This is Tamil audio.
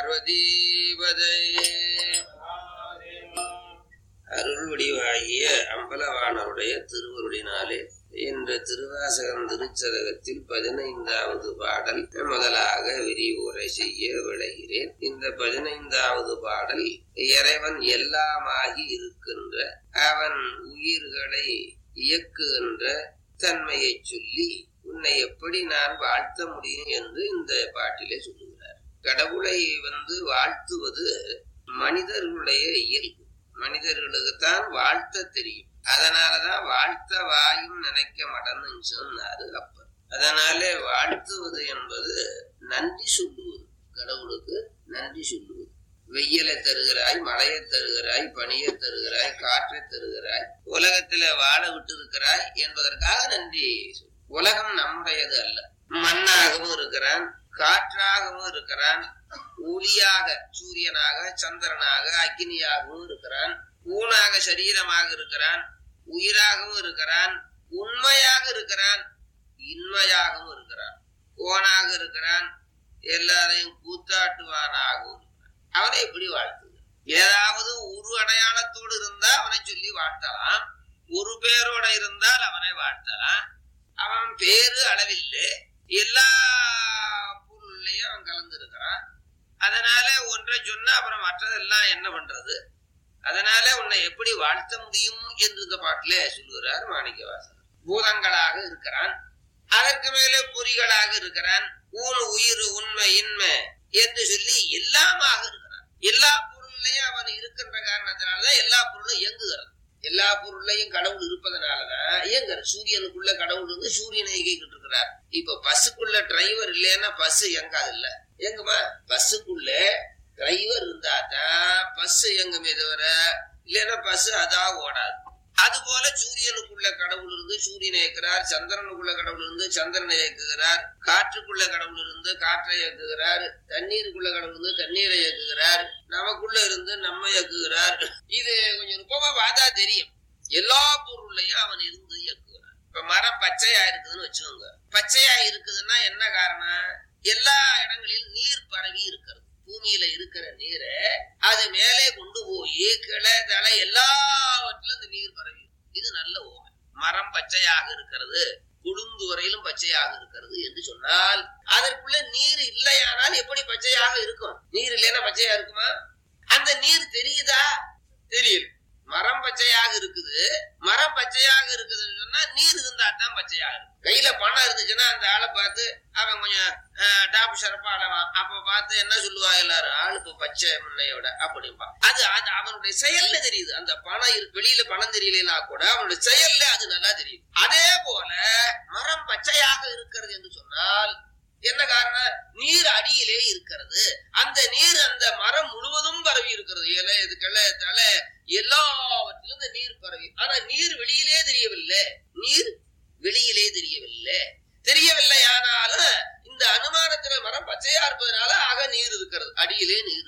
பார்வதீபதை அருள் வடிவாகிய அம்பலவாணருடைய திருவருளினாலே என்ற திருவாசகம் திருச்சதகத்தில் பதினைந்தாவது பாடல் முதலாக விரிவுரை செய்ய விளைகிறேன் இந்த பதினைந்தாவது பாடல் இறைவன் எல்லாமாகி இருக்கின்ற அவன் உயிர்களை இயக்குகின்ற தன்மையை சொல்லி உன்னை எப்படி நான் வாழ்த்த முடியும் என்று இந்த பாட்டிலே சொல்லுகிறார் கடவுளை வந்து வாழ்த்துவது மனிதர்களுடைய இயல்பு மனிதர்களுக்குத்தான் வாழ்த்த தெரியும் அதனாலதான் வாழ்த்த வாயும் நினைக்க மாட்டேன்னு சொன்னாரு அப்பர் அதனாலே வாழ்த்துவது என்பது நன்றி சொல்லுவது கடவுளுக்கு நன்றி சொல்லுவது வெயிலை தருகிறாய் மழையை தருகிறாய் பனியை தருகிறாய் காற்றை தருகிறாய் உலகத்தில வாழ விட்டு இருக்கிறாய் என்பதற்காக நன்றி சொல்லு. உலகம் நம்முடையது அல்ல மண்ணாகவும் இருக்கிறான் காற்றாகவும் இருக்கிறான் ஒளியாக சூரியனாக சந்திரனாக அக்னியாகவும் இருக்கிறான் ஊனாக சரீரமாக இருக்கிறான் உயிராகவும் இருக்கிறான் உண்மையாக இருக்கிறான் இன்மையாகவும் இருக்கிறான் கோனாக இருக்கிறான் எல்லாரையும் கூத்தாட்டுவானாகவும் இருக்கிறான் அவனை எப்படி வாழ்த்துது ஏதாவது ஒரு அடையாளத்தோடு இருந்தா அவனை சொல்லி வாழ்த்தலாம் ஒரு பேரோட இருந்தால் அவனை வாழ்த்தலாம் அவன் பேரு அளவில்லை எல்லா பொருள்லயும் அவன் கலந்து இருக்கிறான் அதனால ஒன்றை சொன்னா அப்புறம் மற்றதெல்லாம் என்ன பண்றது அதனால உன்னை எப்படி வாழ்த்த முடியும் என்று இந்த பாட்டில சொல்லுகிறார் மாணிக்கவாசகர் பூதங்களாக இருக்கிறான் அதற்கு மேலே பொறிகளாக இருக்கிறான் ஊன் உயிர் உண்மை இன்மை என்று சொல்லி எல்லாமாக இருக்கிறான் எல்லா பொருள்லையும் அவன் இருக்கின்ற காரணத்தினாலதான் எல்லா பொருளும் இயங்குகிறது எல்லா பொருள்லையும் கடவுள் இருப்பதனாலதான் இயங்குற சூரியனுக்குள்ள கடவுள் இருந்து சூரியனை இயக்கிட்டு இருக்கிறார் இப்ப பஸ்ஸுக்குள்ள டிரைவர் இல்லைன்னா பஸ் இயங்காது இல்ல எங்குமா பஸ்ஸுக்குள்ள டிரைவர் இருந்தா தான் பஸ் இயங்குமே தவிர இல்லைன்னா பஸ் அதான் ஓடாது அது போல சூரியனுக்குள்ள கடவுள் இருந்து சூரியனை இயக்குறார் சந்திரனுக்குள்ள கடவுள் இருந்து சந்திரனை இயக்குகிறார் காற்றுக்குள்ள கடவுள் இருந்து காற்றை இயக்குகிறார் தண்ணீருக்குள்ள கடவுள் இருந்து தண்ணீரை இயக்குகிறார் நமக்குள்ள இருந்து நம்ம இயக்குகிறார் இது கொஞ்சம் நுட்பமா பார்த்தா தெரியும் எல்லா பொருள்லையும் அவன் இருந்து இயக்குகிறான் இப்ப மரம் பச்சையா இருக்குதுன்னு வச்சுக்கோங்க பச்சையா இருக்குதுன்னா என்ன காரணம் எல்லா இடங்களிலும் நீர் பரவி இருக்கிறது பூமியில இருக்கிற நீரை அது மேலே கொண்டு போய் கிளை தலை எல்லாவற்றிலும் இந்த நீர் பரவி இருக்கு. இது நல்ல ஓமை மரம் பச்சையாக இருக்கிறது குழுந்து வரையிலும் பச்சையாக இருக்கிறது என்று சொன்னால் அதற்குள்ள நீர் இல்லையானால் எப்படி பச்சையாக இருக்கும் நீர் இல்லைன்னா பச்சையா இருக்குமா அந்த நீர் தெரியுதா தெரியல மரம் பச்சையாக இருக்குது மரம் பச்சையாக இருக்குதுன்னு சொன்னா நீர் இருந்தா தான் பச்சையாக இருக்கும் கையில பணம் இருந்துச்சுன்னா அந்த ஆளை பார்த்து அவன் கொஞ்சம் டாப் ஷரப்பா அளவான் அப்ப பார்த்து என்ன சொல்லுவா எல்லாரும் ஆளு இப்ப பச்சை முன்னையோட அப்படிம்பா அது அது அவனுடைய செயல்ல தெரியுது அந்த பணம் இருக்கு வெளியில பணம் தெரியலனா கூட அவனுடைய செயல்ல அது நல்லா தெரியுது அதே போல மரம் பச்சையாக இருக்கிறது என்று சொன்னால் என்ன காரணம் நீர் அடியிலே இருக்கிறது அந்த நீர் அந்த மரம் முழுவதும் பரவி இருக்கிறது இலை இது கிளை தலை எல்லாவற்றிலும் இந்த நீர் பரவி ஆனா நீர் வெளியிலே தெரியவில்லை நீர் வெளியிலே தெரியவில்லை தெரியவில்லை ஆனாலும் இந்த அனுமானத்துல மரம் பச்சையா இருப்பதனால அக நீர் இருக்கிறது அடியிலே நீர்